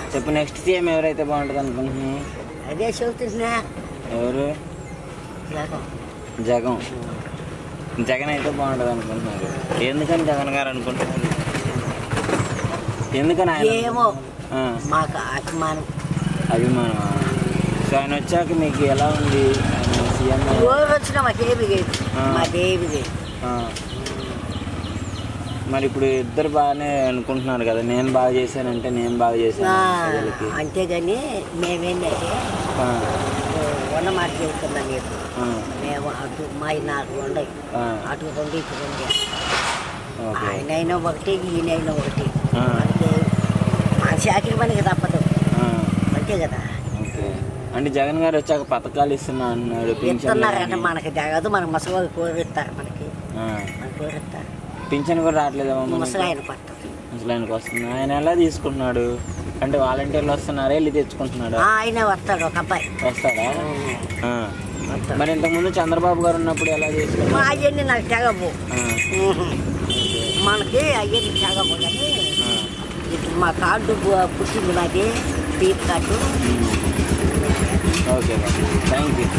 చెప్పు next CM ఎవరైతే బాగుంటుంది అనుకుంటున్నావు అదే చెబుతున్నా ఎవరు జగన్. జగన్ జగన్ అయితే బాగుంటుంది అనుకుంటున్నారు ఎందుకని జగన్ గారు అనుకుంటున్నారు ఎందుకని ఆయన ఏమో ఆ, మాకు అభిమానం అభిమానం సో ఆయన వచ్చాక మీకు ఎలా ఉంది ఆయన సీఎం రోజు వచ్చినా మాకేమి లేదు ఆ. మాకేమి లేదు ఆ. మరి ఇప్పుడు ఇద్దరు బాగానే అనుకుంటున్నారు కదా నేను బాగా చేశానంటే నేను బాగా చేశాను ఆ, ప్రజలకి అంతేగాని మేమేంటంటే ఆ, ఉన్న మాట చెబుతున్నాం మీకు ఆ, మేము అటు మా నాలుగు ఉండవు ఆ, అటు రెండు ఇటు రెండు ఓకే ఆయన అయినా ఒకటి ఈయనైనా ఒకటి ఆ. మనకి మన శాఖకి మనకి తప్పదు ఆ, అంతే కదా ఓకే అంటే జగన్ గారు వచ్చాక పథకాలు ఇస్తున్నా అన్నాడు పింఛన్లు ఇస్తున్నారంటే కానీ. మనకి జగదు మన ముసలి కోరిస్తారు మనకి ఆ, మన కోరిస్తారు పింఛన్ కూడా రావట్లేదమ్మా మనకి? ముసలి ఆయన పట్టదు ముసలాయనకి వస్తుంది ఆయన ఎలా తీసుకుంటున్నాడు అంటే వాలంటీర్లు వస్తున్నారా వెళ్ళి తెచ్చుకుంటున్నాడా ఆ, ఆయనే వస్తాడు ఒక అబ్బాయి వస్తాడా ఆ. వస్తాడు మరి ఇంతకుముందు చంద్రబాబు గారు ఉన్నప్పుడు ఎలా మా చేసుకున్నాడు అవన్నీ నాకు తెగవు ఆ, మనకి అవన్నీ తెగవు కానీ ఆ. ఇప్పుడు మా కార్డు పు- పుట్టింది మాది పీప్ కార్డు ఓకే థ్యాంక్ యూ